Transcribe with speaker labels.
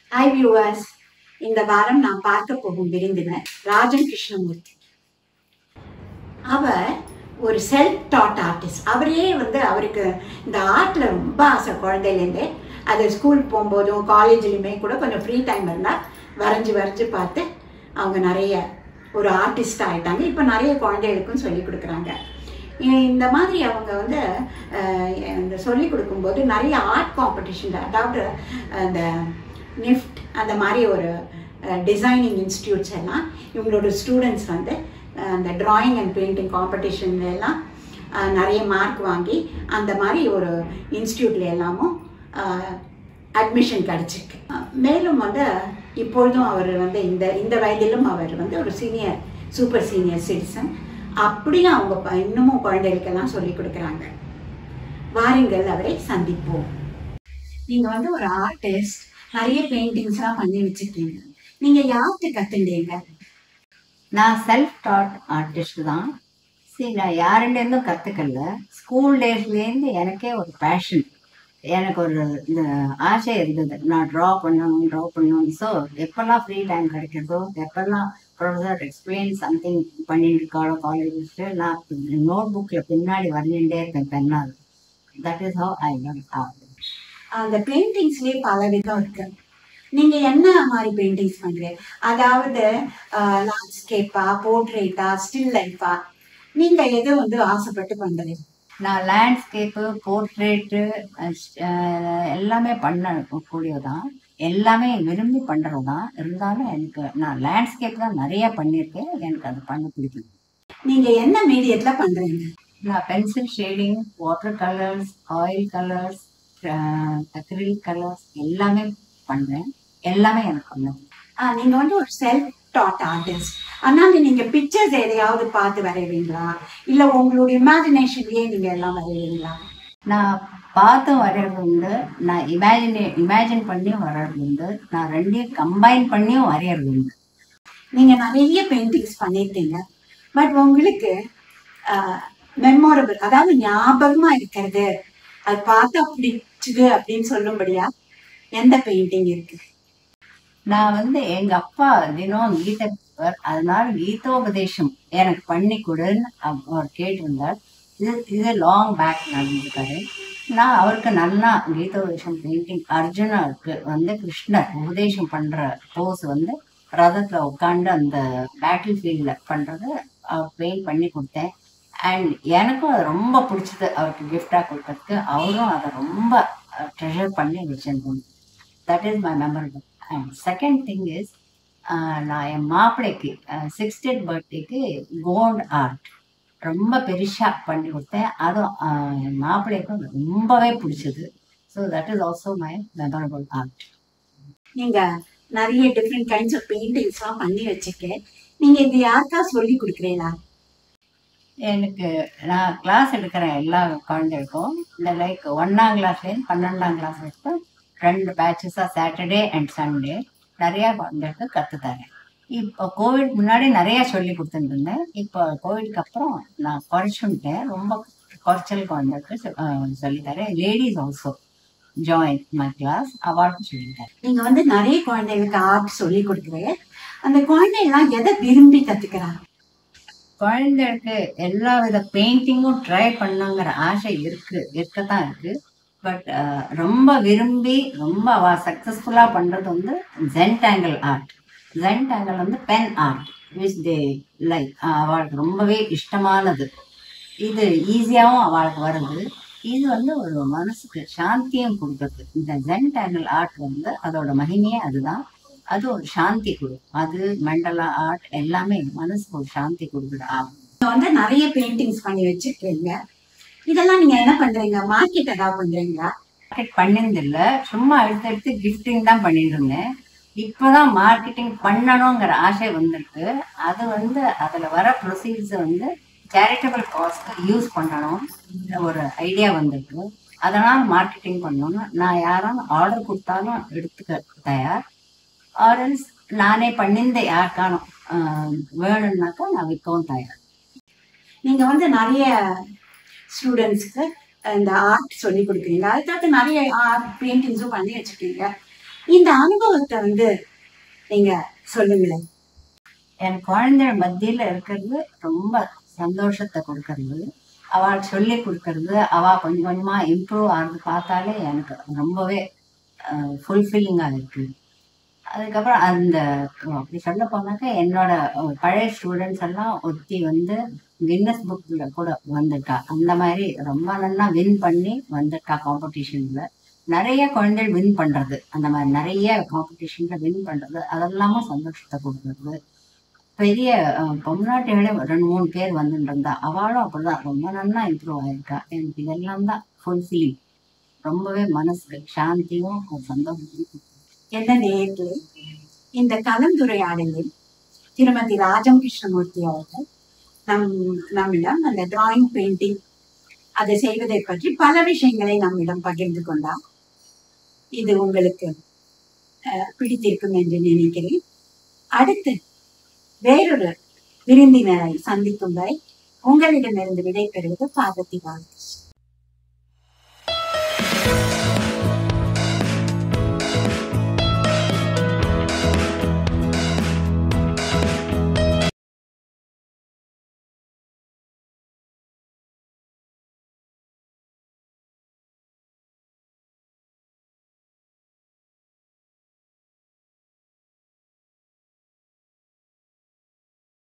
Speaker 1: Hi viewers இந்த வாரம் நான் பார்க்க போகும் விருந்தினர் ராஜன் கிருஷ்ணமூர்த்தி அவர் ஒரு செல்ஃப் டாட் ஆர்டிஸ்ட் அவரே வந்து அவருக்கு இந்த ஆர்ட்ல ரொம்ப ஆசை குழந்தையிலேருந்தே அது ஸ்கூல் போகும்போதும் காலேஜ்லையுமே கூட கொஞ்சம் ஃப்ரீ டைம் இருந்தால் வரைஞ்சி வரைஞ்சி பார்த்து அவங்க நிறைய ஒரு ஆர்டிஸ்ட் ஆயிட்டாங்க இப்போ நிறைய குழந்தைகளுக்கும் சொல்லி கொடுக்குறாங்க இ- இந்த மாதிரி அவங்க வந்து அஹ், இந்த சொல்லி கொடுக்கும்போது நிறைய ஆர்ட் காம்படிஷன் அதாவது அந்த நிஃப்ட் அந்த மாதிரி ஒரு டிசைனிங் இன்ஸ்டியூட்ஸ் எல்லாம் இவங்களோட ஸ்டூடெண்ட்ஸ் வந்து அஹ், அந்த டிராயிங் அண்ட் பெயிண்டிங் காம்படிஷன்ல எல்லாம் அஹ், நிறைய மார்க் வாங்கி அந்த மாதிரி ஒரு இன்ஸ்டியூட்ல எல்லாமும் அட்மிஷன் கிடச்சிருக்கு மேலும் வந்து இப்பொழுதும் அவர் வந்து இந்த இந்த வயதிலும் அவர் வந்து ஒரு சீனியர் சூப்பர் சீனியர் சிட்டிசன் அப்படியே அவங்க ப- இன்னமும் குழந்தைகளுக்கெல்லாம் சொல்லி கொடுக்குறாங்க வாருங்கள் அவரை சந்திப்போம் நீங்க வந்து ஒரு ஆர்டிஸ்ட் நிறைய பெயிண்டிங்ஸ்லாம் பண்ணி வச்சிருக்கீங்க நீங்க யார்கிட்ட கத்துண்டீங்க
Speaker 2: நான் செல்ஃப் டாட் ஆர்டிஸ்ட் தான் சரி நான் யாருலேருந்தும் கற்றுக்கல ஸ்கூல் டேஸ்லேருந்து எனக்கே ஒரு பேஷன் எனக்கு ஒரு இந்த ஆசை இருந்தது நான் ட்ரா பண்ணணும் ட்ரா பண்ணணும் ஸோ எப்போல்லாம் ஃப்ரீ டைம் கிடைக்கிறதோ எப்போல்லாம் ப்ரொஃபஸர் எக்ஸ்பிளைன் சம்திங் பண்ணிட்டு இருக்காளோ காலேஜஸ்க்கு நான் நோட் புக்கில் பின்னாடி வரைஞ்சுட்டே இருப்பேன் பெண்ணால் that is how I love art
Speaker 1: அந்த பெயிண்டிங்ஸ்லயே பல விதம் இருக்கு நீங்க என்ன மாதிரி பெயிண்டிங்ஸ் பண்றீங்க அதாவது லேண்ட்ஸ்கேப்பா போர்ட்ரேட்டா ஸ்டில் லைஃபா நீங்க எது வந்து ஆசைப்பட்டு பண்றீங்க
Speaker 2: நான் லேண்ட்ஸ்கேப்பு போர்ட்ரேட்டு எல்லாமே பண்ண கூடியதான் எல்லாமே விரும்பி பண்ணுறது தான் இருந்தாலும் எனக்கு நான் லேண்ட்ஸ்கேப் தான் நிறைய பண்ணியிருக்கேன் எனக்கு அது பண்ண பிடிக்கும்
Speaker 1: நீங்க என்ன மீடியத்துல பண்றீங்க
Speaker 2: நான் pencil shading water colours oil colours acrylic colours எல்லாமே பண்ணுறேன் எல்லாமே எனக்கு பண்ணுவேன்
Speaker 1: ஆ, நீங்க வந்து ஒரு செல்ஃப் டாட் ஆர்டிஸ்ட் அதனால நீங்க பிக்சர்ஸ் எதையாவது பார்த்து வரைவீங்களா இல்ல உங்களுடைய இமேஜினேஷன்லயே நீங்க எல்லாம் வரைவீங்களா
Speaker 2: நான் பார்த்து வரைகிறது உண்டு நான் இமேஜினே இமேஜின் பண்ணியும் வரைகிறது உண்டு நான் ரெண்டையும் கம்பைன் பண்ணியும் வரைகிறது உண்டு
Speaker 1: நீங்க நிறைய பெயிண்டிங்ஸ் பண்ணிருக்கீங்க பட் உங்களுக்கு மெமோரபிள் அதாவது ஞாபகமா இருக்கிறது அது பார்த்தா பிடிச்சது அப்படின்னு சொல்லும்படியா எந்த பெயிண்டிங் இருக்கு
Speaker 2: நான் வந்து எங்க அப்பா தினம் கீதை படிப்பார். அதனால கீதோபதேசம் எனக்கு பண்ணி கொடுன்னு அவ- அவர் கேட்டிருந்தார் இது இது லாங் பேக் நடந்திருக்காரு நான் அவருக்கு நல்லா கீதோபதேசம் பெயிண்டிங் அர்ஜுனருக்கு வந்து கிருஷ்ணர் உபதேசம் பண்ற போஸ் வந்து ரதத்துல உட்காந்து அந்த பேட்டில் ஃபீல்ட்ல பண்றது அவர் பெயிண்ட் பண்ணி கொடுத்தேன் அண்ட் எனக்கும் அது ரொம்ப பிடிச்சது அவருக்கு கிஃப்டா கொடுக்கறதுக்கு அவரும் அதை ரொம்ப ட்ரெஷர் பண்ணி வச்சிருந்தோம் that is my memorable and second thing is நான் என் மாப்பிள்ளைக்கு சிக்ஸ்டீத் பர்த்டேக்கு கோல்ட் ஆர்ட் ரொம்ப பெருசா பண்ணி கொடுத்தேன் அதுவும் ஆஹ், என் மாப்பிள்ளைக்கும் ரொம்பவே பிடிச்சது so that is also my memorable art
Speaker 1: நீங்க நிறைய டிஃப்ரெண்ட் கைண்ட்ஸ் ஆஃப் பெயிண்டிங்ஸ் எல்லாம் பண்ணி வச்சிருக்கேன் நீங்க இது யாருக்கா சொல்லி கொடுக்குறீங்களா
Speaker 2: எனக்கு நான் கிளாஸ் எடுக்கிற எல்லா குழந்தைகளுக்கும் இந்த லைக் ஒன்னாம் கிளாஸ்லேருந்து பன்னெண்டாம் கிளாஸ் வரைக்கும் ரெண்டு பேட்சஸாக சாட்டர்டே அண்ட் சண்டே நிறையா குழந்தைகளுக்கு கற்றுத்தரேன் இப்போ கோவிட் முன்னாடி நிறையா சொல்லி கொடுத்துட்டு இருந்தேன் இப்போ கோவிட்க்கு அப்புறம் நான் குறைச்சுட்டேன் ரொம்ப குறைச்சல் குழந்தைகளுக்கு சொ- ஆஹ் சொல்லித்தரேன் ladies also join my class அவார்டும் சொல்லித்தரேன்
Speaker 1: நீங்க வந்து நிறைய குழந்தைகளுக்கு ஆர்ட் சொல்லி கொடுக்குறீங்க அந்த குழந்தைகள்லாம் எதை விரும்பி கத்துக்கிறாங்க
Speaker 2: குழந்தைகளுக்கு எல்லா வித பெயிண்டிங்கும் ட்ரை பண்ணுங்கிற ஆசை இருக்கு இருக்கத்தான் இருக்கு பட் ரொம்ப விரும்பி ரொம்ப அவ சக்சஸ்ஃபுல்லா பண்றது வந்து ஜென்டாங்கிள் ஆர்ட் ஜென்டாங்கிள் வந்து pen art which they like அவளுக்கு ரொம்பவே இஷ்டமானது இது ஈஸியாகவும் அவளுக்கு வருது இது வந்து ஒரு மனசுக்கு சாந்தியும் கொடுக்குறது இந்த ஜென்டாங்கிள் ஆர்ட் வந்து அதோட மகிமையே அதுதான் அது ஒரு சாந்தி கொடுக்கும் அது மண்டலா ஆர்ட் எல்லாமே மனசுக்கு ஒரு சாந்தி கொடுக்குற ஆர்ட்
Speaker 1: நீங்க வந்து நிறைய பெயிண்டிங்ஸ் பண்ணி வச்சிருக்கீங்க இதெல்லாம் நீங்க என்ன பண்றீங்க மார்க்கெட் ஏதாவது பண்றீங்களா
Speaker 2: மார்க்கெட் பண்ணிருந்து இல்ல சும்மா எடுத்து எடுத்து கிஃப்டிங் தான் பண்ணிட்டு இருந்தேன் இப்போதான் மார்க்கெட்டிங் பண்ணணுங்கிற ஆசை வந்திருக்கு அது வந்து அதுல வர ப்ரொசீட்ஸ் வந்து சேரிட்டபிள் காஸ்க்கு யூஸ் பண்ணணும் ஒரு ஐடியா வந்திருக்கு அதனால மார்க்கெட்டிங் பண்ணணும் நான் யாரும் ஆர்டர் கொடுத்தாலும் எடுத்துக்க தயார் ஆர்எல்ஸ் நானே பண்ணியிருந்த யாருக்கானும் ஆஹ், வேணும்னாக்கா நான் விற்கவும் தயார்
Speaker 1: நீங்க வந்து நிறைய ஸ்டூடெண்ட்ஸ்க்கு இந்த ஆர்ட் சொல்லி கொடுக்குறீங்க அதுக்காக நிறைய ஆர்ட் பெயிண்டிங்ஸும் பண்ணி வச்சிருக்கீங்க இந்த அனுபவத்தை வந்து நீங்க சொல்லுங்களேன்
Speaker 2: என் குழந்தை மத்தியில இருக்கிறது ரொம்ப சந்தோஷத்தை கொடுக்கறது அவள் சொல்லி கொடுக்கறது அவ கொஞ்சம் கொஞ்சமா இம்ப்ரூவ் ஆகுறது பார்த்தாலே எனக்கு ரொம்பவே ஃபுல்ஃபில்லிங்கா இருக்கு அதுக்கப்புறம் அந்த அப்படி சொல்ல போனாக்கா என்னோட அஹ், பழைய ஸ்டூடெண்ட்ஸ் எல்லாம் ஒருத்தி வந்து கின்னஸ் புக்ல கூட வந்திருக்கா அந்த மாதிரி ரொம்ப நல்லா வின் பண்ணி வந்திருக்கா காம்படிஷன்ல நிறைய குழந்தைகள் வின் பண்றது அந்த மாதிரி நிறைய காம்படிஷன்ல வின் பண்றது அதெல்லாமும் சந்தோஷத்தை கொடுக்கறது பெரிய அஹ், பொம்னாட்டிகளே ரெண்டு மூணு பேர் வந்துட்டு இருந்தா அவளும் அப்படிதான் ரொம்ப நல்லா இம்ப்ரூவ் ஆயிருக்கா எனக்கு இதெல்லாம் தான் ஃபுல்ஃபில்லிங் ரொம்பவே மனசுக்கு சாந்தியும் ஒரு சந்தோஷத்தையும்
Speaker 1: என்ன நேயர்களே இந்த கலந்துரையாடலில் திருமதி ராஜம் கிருஷ்ணமூர்த்தி அவர்கள் நம் நம்மிடம் அந்த டிராயிங் பெயிண்டிங் அதை செய்வதை பற்றி பல விஷயங்களை நம்மிடம் பகிர்ந்து கொண்டார் இது உங்களுக்கு அஹ், பிடித்திருக்கும் என்று நினைக்கிறேன் அடுத்து வேறொரு விருந்தினரை சந்திக்கும் வரை உங்களிடமிருந்து விடைபெறுவது பார்வதி பாலகிருஷ்ணன்